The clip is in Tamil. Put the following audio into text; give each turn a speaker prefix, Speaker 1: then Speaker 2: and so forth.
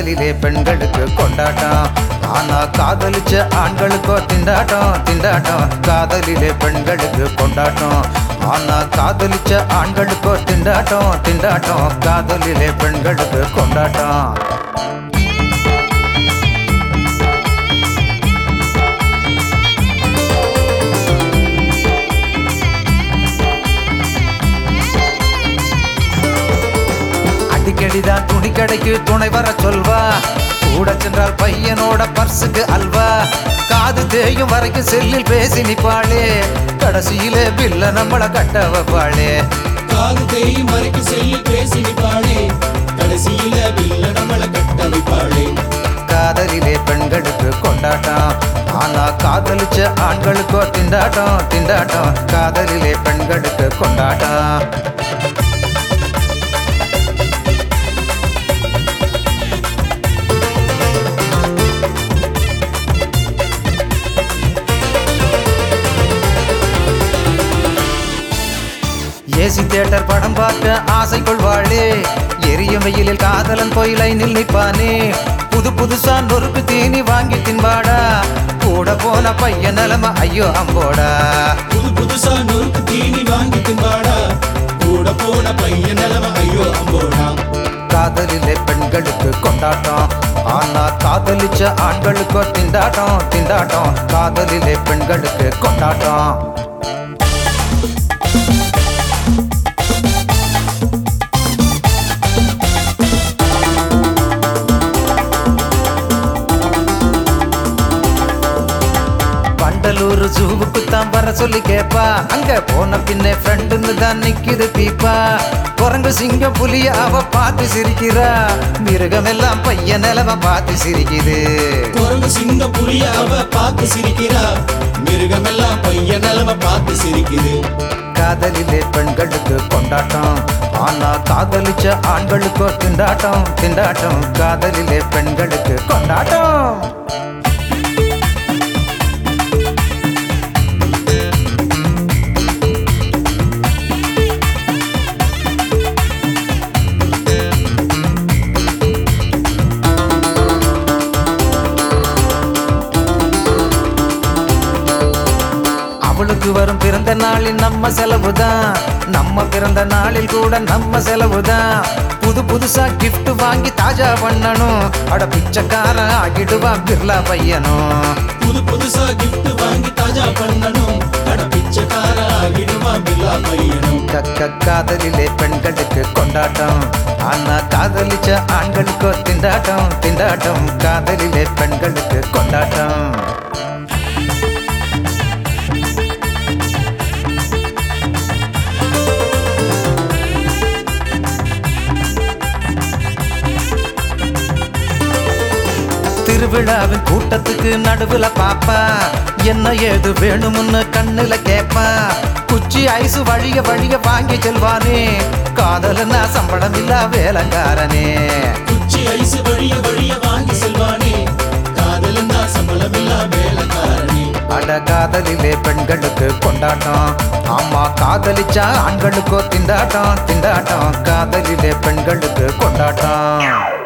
Speaker 1: காதலிலே பெண்களுக்கு கொண்டாட்டம் ஆனா காதலிச்ச ஆண்களுக்கோ திண்டாட்டம் திண்டாட்டம் காதலிலே பெண்களுக்கு கொண்டாட்டம் ஆனா காதலிச்ச ஆண்களுக்கோ திண்டாட்டம் திண்டாட்டம் காதலிலே பெண்களுக்கு கொண்டாட்டம் அடிக்கடிதான் துணி கடைக்கு துணை வர சொல்வா கூட சென்றால் பையனோட பர்சுக்கு அல்வா காது தேயும் வரைக்கும் செல்லில் பேசி நிப்பாளே கடைசியிலே பில்ல நம்மள கட்ட வைப்பாளே
Speaker 2: காது தேயும் வரைக்கும் செல்லி பேசி நிப்பாளே கடைசியில பில்ல நம்மள கட்ட வைப்பாளே
Speaker 1: காதலிலே பெண்களுக்கு கொண்டாட்டம் ஆனா காதலிச்ச ஆண்களுக்கோ திண்டாட்டம் திண்டாட்டம் காதலிலே பெண்களுக்கு கொண்டாட்டம் ஏசி தியேட்டர் படம் பார்க்க ஆசை கொள்வாளே எரியும் வெயிலில் காதலன் போய் லைனில் நிற்பானே புது புதுசா நொறுக்கு தீனி வாங்கி தின்பாடா கூட போன பையன் நிலம ஐயோ அம்போடா
Speaker 2: புது புதுசா நொறுக்கு தீனி வாங்கி தின்பாடா கூட போன பையன் நிலம ஐயோ அம்போடா
Speaker 1: காதலிலே பெண்களுக்கு கொண்டாட்டம் ஆனா காதலிச்ச ஆண்களுக்கோ திண்டாட்டம் திண்டாட்டம் காதலிலே பெண்களுக்கு கொண்டாட்டம் வண்டலூர் ஜூவுக்கு தான் வர சொல்லி கேப்பா அங்க போன பின்னே ஃப்ரெண்டுன்னு தான் நிக்குது பீப்பா குரங்கு சிங்கம் புலிய அவ பார்த்து சிரிக்கிறா மிருகம் எல்லாம் பையன் நிலம பார்த்து சிரிக்குது
Speaker 2: குரங்கு சிங்க புலிய அவ பார்த்து சிரிக்கிறா மிருகமெல்லாம் பையன் நிலம பார்த்து சிரிக்குது
Speaker 1: காதலிலே பெண்களுக்கு கொண்டாட்டம் ஆனா காதலிச்ச ஆண்களுக்கோ திண்டாட்டம் திண்டாட்டம் காதலிலே பெண்களுக்கு கொண்டாட்டம் அவளுக்கு வரும் பிறந்த நாளில் நம்ம செலவுதான் நம்ம பிறந்த நாளில் கூட நம்ம செலவுதான் புது புதுசா gift வாங்கி தாஜா பண்ணணும் அட பிச்சைக்காரன் ஆகிடுவா பிர்லா பையனும்
Speaker 2: புது புதுசா கிஃப்ட் வாங்கி தாஜா பண்ணணும் அட பிச்சைக்கார ஆகிடுவா பில்லா பையனும்
Speaker 1: கக்க காதலிலே பெண்களுக்கு கொண்டாட்டம் ஆனா காதலிச்ச ஆண்களுக்கோ திண்டாட்டம் திண்டாட்டம் காதலிலே பெண்களுக்கு கொண்டாட்டம் திருவிழாவின் கூட்டத்துக்கு நடுவுல பாப்பா என்ன ஏது வேணும்னு கண்ணுல கேப்பா குச்சி ஐசு வழிய வழிய வாங்கி செல்வானே காதலனா சம்பளம் இல்லா வேலைக்காரனே
Speaker 2: குச்சி ஐசு வழிய வழிய வாங்கி செல்வானே காதலன் தான் சம்பளமில்லா வேலைக்காரனே
Speaker 1: அட காதலிலே பெண்களுக்கு கொண்டாட்டம் ஆமா காதலிச்சா ஆண்களுக்கோ திண்டாட்டம் திண்டாட்டம் காதலிலே பெண்களுக்கு கொண்டாட்டம்